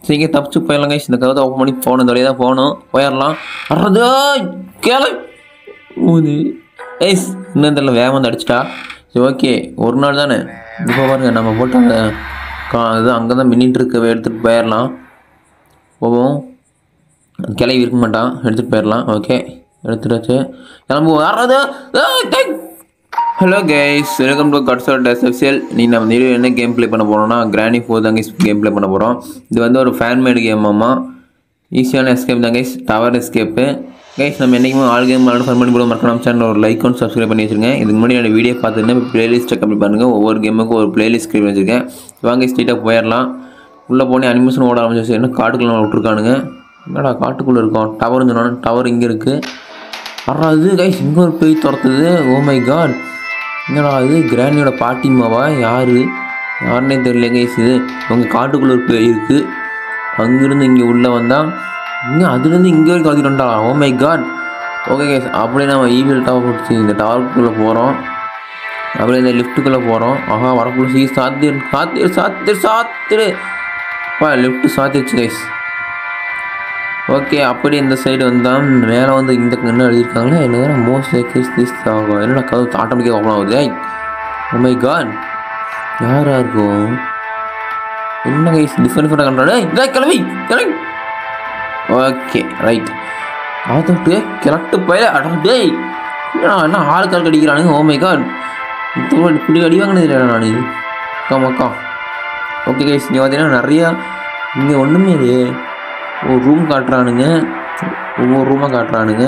சீக்கிரம் தப்பிச்சு போயிடலாம் கைஸ் இந்த கதவை ஓப்பன் பண்ணி போகணும் இந்த வழியாக தான் போகணும் போயிடலாம் அறது கேள ஊது ஏய்ஸ் இன்னும் தெரியல வேகம் வந்து அடிச்சிட்டா சரி ஓகே ஒரு நாள் தானே இப்போ பாருங்க நம்ம போட்டு அந்த கா இது அங்கே தான் மின்னிட்டு இருக்க எடுத்துகிட்டு போயிடலாம் போவோம் கிளவி இருக்க மாட்டான் எடுத்துகிட்டு போயிடலாம் ஓகே எடுத்துட்டாச்சு கிளம்புவோம் யாராவது ஹலோ கைஸ் வெல்கம் டு கட்ஸோட் எஸ்எஃப்சிஎல் நீ நம்ம இந்த video என்ன கேம் ப்ளே பண்ண போகிறோம்னா கிராணி ஃபோர் தான் கைஸ் கேம் ப்ளே பண்ண போகிறோம் இது வந்து ஒரு ஃபேன் மேடு கேம் ஆமா ஈஸியான எஸ்கேப் தான் கைஸ் டவர் எஸ்கேப்பு கைஸ் நம்ம என்றைக்குமே ஆல் கேம் விளாட ஃபன் பண்ணி போட மறக்காம சேனல் ஒரு லைக் ஒன்று சப்ஸ்கிரைப் பண்ணி வச்சிருக்கேன் இதுக்கு முன்னாடி என்னோட வீடியோ பார்த்துட்டு பிளேலிஸ்ட்டை கம்ப்ளீட் பண்ணுங்கள் ஒவ்வொரு கேமுக்கும் ஒரு பிளேலிஸ்ட் கிரியேட் வச்சிருக்கேன் வாங்க ஸ்ட்ரீட்டாக போயிடலாம் உள்ளே போனே அனிமேஷன் ஓட ஆரம்பிச்சு என்ன காட்டுக்குள்ள விட்ருக்கானுங்க என்னடா காட்டுக்குள்ளே இருக்கோம் டவர் சொன்னாலும் டவர் இங்கே இருக்குது அறா இது கைஸ் இங்கே ஒரு பேய் துரத்துது ஓ மை காட் என்னடா இது கிராண்டியோட பாட்டிமாவா யாரு யாருன்னே தெரியல கைஸ் இது உங்கள் காட்டுக்குள்ளே ஒரு பேய் இருக்குது அங்கேருந்து இங்கே உள்ளே வந்தால் இங்கே அதுலேருந்து இங்கே வரைக்கும் கத்திட்டா oh my god okay guys அப்படியே நம்ம ஈவில் டவர் பிடிச்சி இந்த டவருக்குள்ளே போகிறோம் அப்படியே இந்த லிஃப்ட்டுக்குள்ளே போகிறோம் ஆஹா வரக்குள்ள சீ சாத்திரு சாத்திரு சாத்திரு சாத்திரு பா லிஃப்ட்டு சாத்திருச்சு கைஸ் ஓகே அப்படி இந்த சைடு வந்தால் மேலே வந்து இந்த என்ன எழுதியிருக்காங்களே என்ன மோஸ்ட் கிஸ் திஸ் ஆகும் என்னடா கதவு ஆட்டோமேட்டிக்காக ஓப்பன் ஆகுது ஐ மை காட் யாரா இருக்கும் என்ன கைஸ் டிஃப்ரெண்ட் டிஃப்ரெண்டாக கண்டாடு இதே கிளம்பி கிளம்பி ஓகே ரைட் பார்த்துட்டு கிளட்டு போய் அட டேய் என்னடா என்ன ஆள் கால் கடிக்கிறானுங்க ஓ மை காட் இப்படி அடி வாங்கினது இல்லைடா நான் இது அக்கா மக்கா ஓகே கைஸ் இங்கே பார்த்தீங்கன்னா நிறையா இங்கே ஒன்றுமே இல்லையே ஒரு ரூம் காட்டுறானுங்க ஒவ்வொரு ரூமாக காட்டுறானுங்க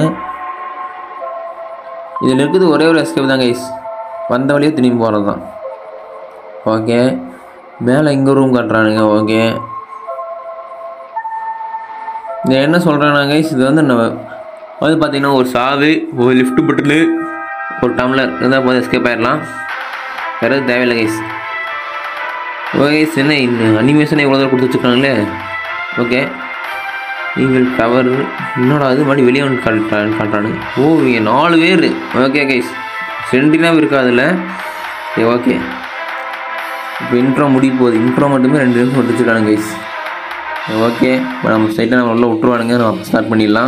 இதில் இருக்குது ஒரே ஒரு எஸ்கேப் தான் கைஸ் வந்த வழியே திரும்பி போகிறது தான் ஓகே மேலே இங்கே ரூம் காட்டுறானுங்க ஓகே இது என்ன சொல்கிறேன்னா கைஸ் இது வந்து நம்ம வந்து பார்த்தீங்கன்னா ஒரு சாவு ஒரு லிஃப்ட் பட்டனு ஒரு டம்ளர் இருந்தால் போதும் எஸ்கேப் ஆயிடலாம் வேறு எதுவும் தேவையில்லை கைஸ் ஓகே கைஸ் என்ன இந்த அனிமேஷனை இவ்வளோ தூரம் கொடுத்து வச்சுருக்காங்களே ஓகே ஈவில் டவர் என்னடா அது மறுபடியும் வெளியே வந்து காட்டுறான் காட்டுறானுங்க ஓ இங்கே நாலு பேர் ஓகே கைஸ் சென்டினாவும் இருக்கா அதில் சரி ஓகே இப்போ இன்ட்ரோ முடிய போகுது இன்ட்ரோ மட்டுமே ரெண்டு நிமிஷம் விட்டுச்சுக்கானுங்க கைஸ் ஓகே இப்போ நம்ம சைட்டில் நம்ம உள்ள விட்டுருவானுங்க நம்ம ஸ்டார்ட் பண்ணிடலாம்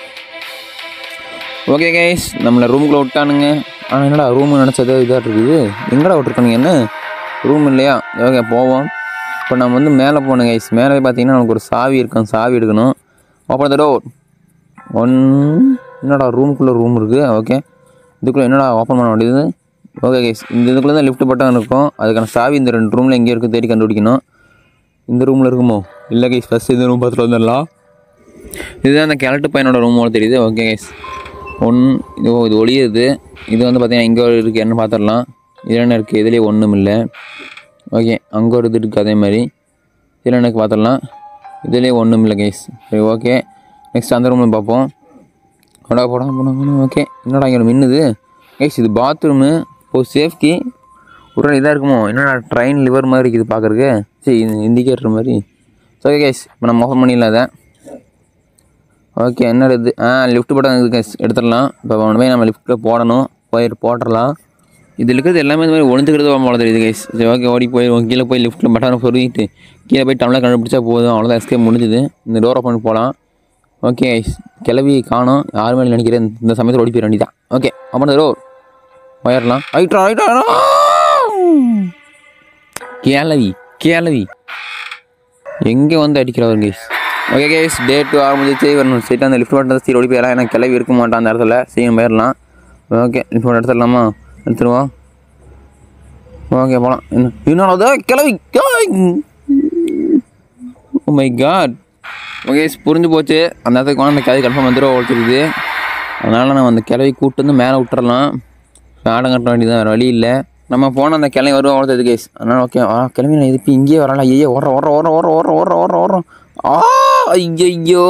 ஓகே கைஸ் நம்மளை ரூமுக்குள்ளே விட்டானுங்க ஆனால் என்னடா ரூம் நினச்சது இதாக இருக்குது எங்கடா விட்ருக்கானுங்க என்ன ரூம் இல்லையா ஓகே போவோம் இப்போ நம்ம வந்து மேலே போகணும் கைஸ் மேலே பார்த்தீங்கன்னா நமக்கு ஒரு சாவி இருக்கும் சாவி எடுக்கணும் ஓப்பன் த டோர் ஒன் என்னடா ரூமுக்குள்ளே ரூம் இருக்குது ஓகே இதுக்குள்ளே என்னடா ஓப்பன் பண்ண வேண்டியது ஓகே கைஸ் இந்த இதுக்குள்ளே தான் லிஃப்ட் பட்டன் இருக்கும் அதுக்கான சாவி இந்த ரெண்டு ரூமில் எங்கே இருக்குது தேடி கண்டுபிடிக்கணும் இந்த ரூமில் இருக்குமோ இல்லை கைஸ் ஃபஸ்ட் இந்த ரூம் பார்த்துட்டு வந்துடலாம் இதுதான் அந்த கிழட்டு பையனோட ரூம் போல தெரியுது ஓகே கைஸ் ஒன் இது இது ஒளியுது இது வந்து பார்த்தீங்கன்னா இங்கே இருக்குது என்ன பார்த்துடலாம் இது என்ன இருக்குது இதுலேயே ஒன்றும் இல்லை ஓகே அங்கே ஒரு இது இருக்குது அதே மாதிரி இதில் எனக்கு பார்த்துடலாம் இதுலேயே ஒன்றும் இல்லை கைஸ் சரி ஓகே நெக்ஸ்ட் அந்த ரூமில் பார்ப்போம் போடா போடா போடா போடா ஓகே என்னடா இங்கே மின்னுது கைஸ் இது பாத்ரூமு ஒரு சேஃப்டி ஒரு இதாக இருக்குமோ என்னடா ட்ரெயின் லிவர் மாதிரி இருக்குது பார்க்குறக்கு சரி இண்டிகேட்டர் மாதிரி ஓகே கைஸ் இப்போ நம்ம ஓப்பன் பண்ணிடலாம் அதை ஓகே என்ன இது ஆ லிஃப்ட் பட்டன் இருக்குது கைஸ் எடுத்துடலாம் இப்போ கொண்டு போய் நம்ம லிஃப்ட்டில் போடணும் போயிட்டு போட்டுடலாம் இதில் இருக்கிறது எல்லாமே இந்த மாதிரி ஒளிஞ்சுக்கிறது போல தெரியுது கைஸ் சரி ஓகே ஓடி போய் கீழே போய் லிஃப்ட்டில் பட்டனை பொருகிட்டு கீழே போய் டம்ளர் கண்டுபிடிச்சா போதும் அவ்வளோதான் எஸ்கேப் முடிஞ்சுது இந்த டோர் ஓப்பன் போகலாம் ஓகே கைஸ் கிளவி காணோம் யார் மேலே நினைக்கிறேன் இந்த சமயத்தில் ஓடி போயிட வேண்டியதான் ஓகே அப்புறம் டோர் போயிடலாம் ரைட்டா ரைட்டா கேளவி கேளவி எங்கே வந்து அடிக்கிறவர் guys okay guys day two ஆரம்பிச்சு வரணும் சீட்டாக அந்த லிஃப்ட் மட்டும் சீட் ஓடி போயிடலாம் ஏன்னா கிளவி இருக்க மாட்டான் அந்த இடத்துல சீக்கிரம் போயிடலாம் ஓகே லிஃப்ட் மட்டும் எடுத்துடலாமா எடுத்துருவோம் ஓகே போகலாம் என்ன என்னோட கிளவி ஓ மை காட் ஓகே புரிஞ்சு போச்சு அந்த இடத்துக்கு போனால் அந்த கிளவி கன்ஃபார்ம் வந்துடும் ஒழிச்சிருக்குது அதனால் நம்ம அந்த கிளவி கூப்பிட்டு வந்து மேலே விட்டுறலாம் ஆடம் கட்ட வேண்டியது வேறு வழி இல்லை நம்ம போனால் அந்த கிளம்பி வருவோம் அவ்வளோ கேஸ் அதனால் ஓகே ஆ கிளம்பி நான் இதுக்கு இங்கேயே வரலாம் ஐயோ ஓடுற ஓடுற ஓடுற ஓடுற ஓடுற ஓடுற ஓடுற ஓடுறோம் ஆ ஐயோ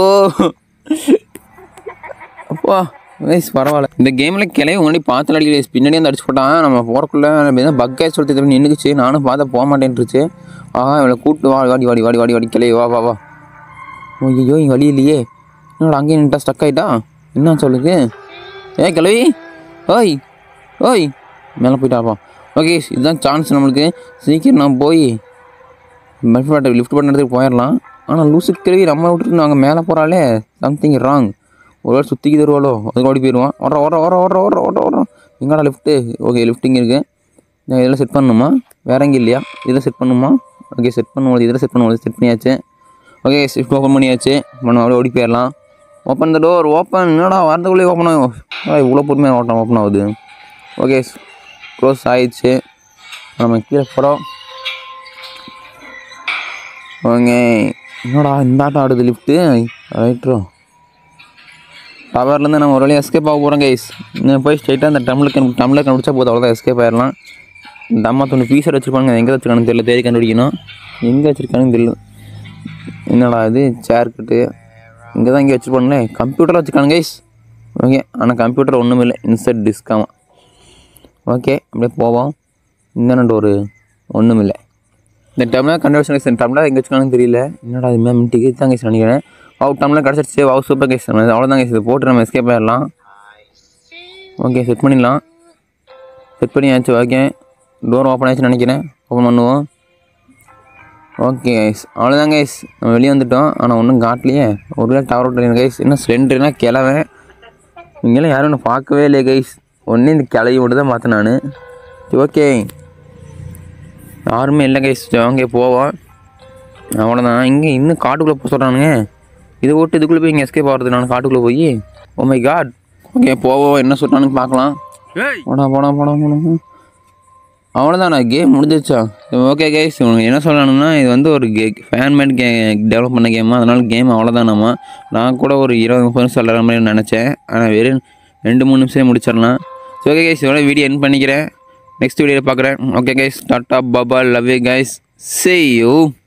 அப்பா கைஸ் பரவாயில்ல இந்த கேமில் கிளம்பி முன்னாடி பார்த்து அடிக்கல guys. பின்னாடி வந்து அடிச்சு போட்டான் நம்ம போகிறக்குள்ள பக்கே சொல்லி திரும்பி நின்றுக்குச்சு நானும் பார்த்தா போக மாட்டேன்ருச்சு ஆஹா இவளை கூப்பிட்டு வா வாடி வாடி வாடி வாடி வாடி கிளவி வா வா வா ஐயோ இங்கே வழி இல்லையே என்னோட அங்கேயே நின்ட்டா ஸ்டக் ஆகிட்டா என்ன சொல்லுது ஏ கிளவி ஓய் ஓய் மேலே போயிட்டாப்பா ஓகே இதுதான் சான்ஸ் நம்மளுக்கு சீக்கிரம் நான் போய் லிஃப்ட் பட்டன் லிஃப்ட் பட்டன் எடுத்துட்டு போயிடலாம் ஆனால் லூசு கிழவி நம்ம விட்டுட்டு நாங்கள் மேலே போகிறாலே சம்திங் ராங் ஒரு வேளை சுற்றிக்கி தருவாளோ அதுக்கு ஓடி போயிடுவான் ஓடுற ஓடுற ஓடுற ஓடுற ஓடுற ஓடுற ஓடுறோம் எங்கடா லிஃப்ட்டு ஓகே லிஃப்டிங் இருக்குது நான் இதெல்லாம் செட் பண்ணணுமா வேற எங்கே இல்லையா இதில் செட் பண்ணணுமா ஓகே செட் பண்ணும்போது இதில் செட் பண்ணும்போது செட் பண்ணியாச்சு ஓகே ஷிஃப்ட் ஓப்பன் பண்ணியாச்சு நம்ம அப்படியே ஓடி போயிடலாம் ஓப்பன் த டோர் ஓப்பன் என்னடா வரதுக்குள்ளே ஓப்பன் ஆகும் என்னடா இவ்வளோ பொறுமையாக ஓட்டம் ஓப்பன் ஆகுது ஓகே க்ளோஸ் ஆயிடுச்சு நம்ம கீழே போகிறோம் ஓகே என்னடா இந்த ஆட்டம் ஆடுது லிஃப்ட்டு ரைட்ரோ டவர்லேருந்து நம்ம ஒரு வழியாக எஸ்கேப் ஆக போகிறோம் கைஸ் இன்னும் போய் ஸ்ட்ரைட்டாக அந்த டம்ளர் கண் டம்ளர் கண்டுபிடிச்சா போதும் அவ்வளோதான் எஸ்கேப் ஆயிடலாம் இந்த அம்மா துணி பீஸர் வச்சுருப்பாங்க எங்கே வச்சுருக்கானு தெரியல தேடி கண்டுபிடிக்கணும் எங்கே வச்சுருக்கானு தெரியல என்னடா இது சேர் கட்டு இங்கே தான் இங்கே வச்சுருப்பாங்களே கம்ப்யூட்டர் வச்சுருக்காங்க கைஸ் ஓகே ஆனால் கம்ப்யூட்டர் ஒன்றும் இல்லை இன்செட் டிஸ்காமா ஓகே அப்படியே போவோம் இந்த ஒரு ஒன்றும் இல்லை இந்த டம்ளர் கன்வர்ஷன் கைஸ் டம்ளர் எங்கே வச்சுருக்காங்கன்னு தெரியல என்னடா இது மேம் டிக்கெட் தான் கைஸ் நினைக்கிறேன் வாவ் டம்ளர் கிடச்சிருச்சு வாவ் சூப்பர் கைஸ் அவ்வளோதான் கைஸ் இது போட்டு நம்ம எஸ்கேப் ஆயிடலாம் ஓகே செட் பண்ணிடலாம் செட் பண்ணியாச்சு ஓகே டோர் ஓப்பன் ஆயிடுச்சுன்னு நினைக்கிறேன் ஓப்பன் பண்ணுவோம் ஓகே கைஸ் அவ்வளோதான் கைஸ் நம்ம வெளியே வந்துட்டோம் ஆனால் ஒன்றும் காட்டலையே ஒரு வேளை டவர் விட்டு கைஸ் இன்னும் சிலிண்டர்னா கிளவேன் இங்கெல்லாம் யாரும் ஒன்று பார்க்கவே இல்லையே கைஸ் ஒன்றே இந்த கிளவி மட்டும் தான் பார்த்தேன் நான் ஓகே யாருமே இல்லை கைஸ் வாங்க போவோம் அவ்வளோதான் இங்கே இன்னும் காட்டுக்குள்ளே போக சொல்கிறானுங்க இதை விட்டு இதுக்குள்ளே போய் இங்கே எஸ்கேப் ஆகிறது நான் காட்டுக்குள்ளே போய் ஓ மை காட் ஓகே போவோம் என்ன சொல்கிறானுன்னு பார்க்கலாம் போடா போடா போடா போடா அவ்வளோதாண்ணா கேம் முடிஞ்சிச்சா ஓகே கைஸ் உனக்கு என்ன சொல்லணும்னா இது வந்து ஒரு கே ஃபேன்மேட் கே டெவலப் பண்ண கேமா அதனால கேம் அவ்வளோதானாமா நான் கூட ஒரு இருபது முப்பது நிமிஷம் சொல்கிற மாதிரி நினச்சேன் ஆனால் வெறும் ரெண்டு மூணு நிமிஷம் முடிச்சிடலாம் ஸோ ஓகே கைஸ் இதோட வீடியோ என் பண்ணிக்கிறேன் நெக்ஸ்ட் வீடியோவில் பார்க்குறேன் ஓகே கைஸ் டாட்டா பாபா love you guys see you